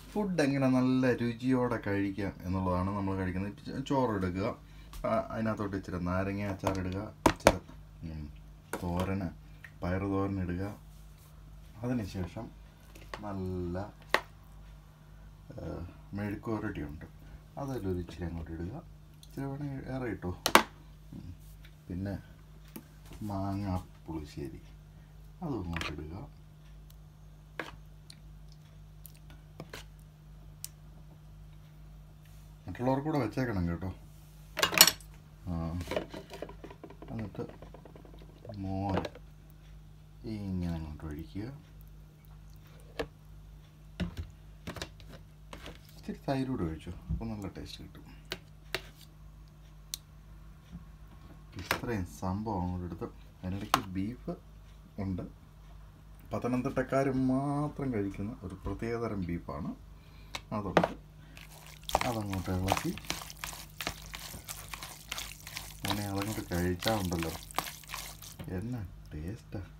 Food എങ്ങനെ നല്ല രുചിയോടെ കഴിക്കാം എന്നുള്ളതാണ് നമ്മൾ കഴിക്കുന്നത് ഇപ്പ ചോറ് എടുക്കുക ആ, അതിനകത്തോട്ട് ഇച്ചിരി നാരങ്ങ അച്ചാർ ഇടുക ഇച്ചിരി ഉം, തോരന് പയറ് തോരൻ ഇടുക അതിനുശേഷം നല്ല ആ, മെഴുക്കുവരട്ടി ഉണ്ട് അതിലൊരു ഇച്ചിരി അങ്ങോട്ട് ഇടുക ഇച്ചിരി വേണമെങ്കിൽ ഏറെ ഇട്ടോ ഉം. പിന്നെ മാങ്ങ പുളിശ്ശേരി അതും അങ്ങോട്ട് ഇടുക മറ്റുള്ളവർക്ക് കൂടെ വെച്ചേക്കണം കേട്ടോ ആ എന്നിട്ട് മോര് ഇങ്ങനെ അങ്ങോട്ട് ഒഴിക്കുക ഇച്ചിരി തൈരൂടെ ഒഴിച്ചു അപ്പോൾ നല്ല ടേസ്റ്റ് കിട്ടും ഇത്രയും സംഭവം അങ്ങോട്ട് എടുത്ത് അതിനിടയ്ക്ക് ബീഫ് ഉണ്ട് പത്തനംതിട്ടക്കാർ മാത്രം കഴിക്കുന്ന ഒരു പ്രത്യേകതരം ബീഫാണ് അതുണ്ട് അതങ്ങോട്ട് ഇളക്കി അങ്ങനെ അതങ്ങോട്ട് കഴിച്ചാൽ ഉണ്ടല്ലോ എന്നാ ടേസ്റ്റാ